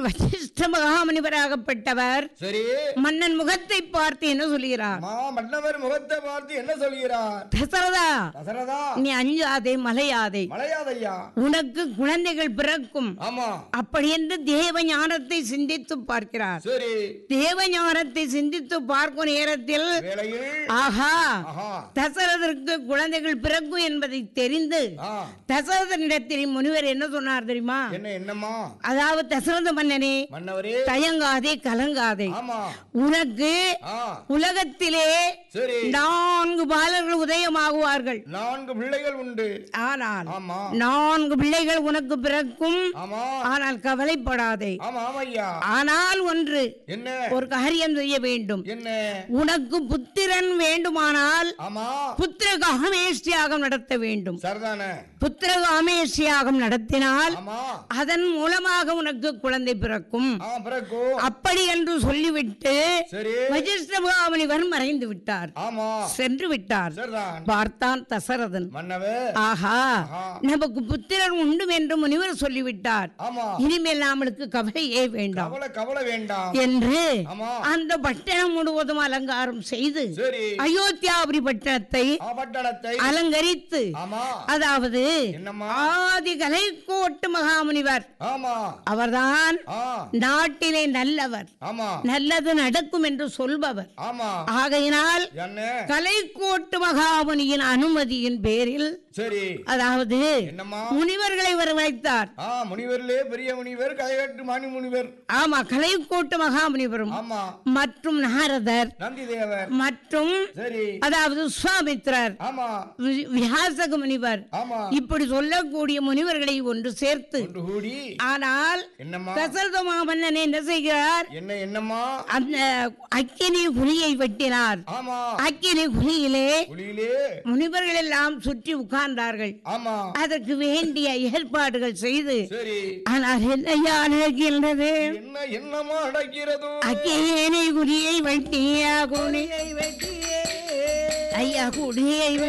வசிஷ்ட மகாமுனிவராகப்பட்டவர் சரி மன்னன் முகத்தை பார்த்து என்ன சொல்கிறார் மா மன்னவர் முகத்தை பார்த்து என்ன சொல்கிறார் தசரதா தசரதா நீ அஞ்சாதே மலையாதே மலையாதையா உனக்கு குழந்தைகள் பிறக்கும் ஆமா அப்படி என்று தேவ ஞானத்தை சிந்தித்து பார்க்கிறார் சரி தேவ ஞானத்தை சிந்தித்து பார்க்கும் நேரத்தில் வேளையில் ஆஹா ஆஹா தசரதற்கு குழந்தைகள் பிறக்கும் என்பதை தெரிந்து ஆ தசரதனிடத்தில் முனிவர் என்ன சொன்னார் தெரியுமா என்ன என்னம்மா அதாவது தசரத மன்னனே மன்னவரே தயங்காதே கலங்காதே ஆமா உனக்கு ஆ உலகத்திலே சரி நான்கு பாலர்கள் உதயமாகுவார்கள் நான்கு பிள்ளைகள் உண்டு ஆனால் ஆமா நான்கு பிள்ளைகள் உனக்கு பிறக்கும் ஆமா ஆனால் கவலைப்படாதே ஆமா ஆமையா ஆனால் ஒன்று என்ன ஒரு காரியம் செய்ய வேண்டும் என்ன உனக்கு புத்திரன் வேண்டுமானால் ஆமா புத்திரகாமேஷ்டியாகம் நடத்த வேண்டும் சரிதானே புத்திரகாமேஷ்டியாகம் நடத்தினால் ஆமா அதன் மூலமாக உனக்கு குழந்தை பிறக்கும் ஆ பிறகு அப்படி என்று சொல்லிவிட்டு சரி வஜிஷ்டமுகாமணிவர் மறைந்து விட்டார் ஆமா சென்று விட்டார் சரிதான் பார்த்தான் தசரதன் மன்னவர் ஆஹா ஆஹா. நமக்கு புத்திரன் உண்டு என்று முனிவர் சொல்லிவிட்டார் ஆமா இனிமேல் நம்மளுக்கு கவலையே வேண்டாம் கவலை கவலை வேண்டாம் என்று ஆமா அந்த பட்டணம் முழுவதும் அலங்காரம் செய்து சரி அயோத்தியாபுரி பட்டணத்தை ஆ பட்டணத்தை அலங்கரித்து ஆமா அதாவது என்னம்மா ஆதி கலைக்கோட்டு மகாமுனிவர் ஆமா அவர்தான் ஆ நாட்டிலே நல்லவர் ஆமா நல்லது நடக்கும் என்று சொல்பவர் ஆமா ஆகையினால் என்ன கலைக்கோட்டு மகாமுனியின் அனுமதியின் பேரில் சரி அதாவது என்னம்மா முனிவர்களை வரவழைத்தார் ஆ முனிவர்லே பெரிய முனிவர் கதைகட்டு மணி முனிவர் ஆமா கலைக்கோட்டு மகாமுனிவரும் ஆமா மற்றும் நாரதர் நந்தி தேவர் மற்றும் சரி அதாவது சுவாமித்ரர் ஆமா வி- வியாசக முனிவர் ஆமா இப்படி சொல்லக்கூடிய முனிவர்களை ஒன்று சேர்த்து ஒன்று கூடி ஆனால் என்னம்மா தசரத மாமன்னன் என்ன செய்கிறார் என்ன என்னம்மா அந்த அக்கினி குழியை வெட்டினார் ஆமா அக்கினி குழியிலே குழியிலே முனிவர்கள் எல்லாம் சுற்றி உட்கார்ந்தார்கள் ஆமா அதற்கு வேண்டிய ஏற்பாடுகள் செய்து சரி ஆனால் என்னையா நடக்கின்றது என்ன என்னமா நடக்கிறதோ அக்கினி குழியை வெட்டியா குழியை ஐயா குடியை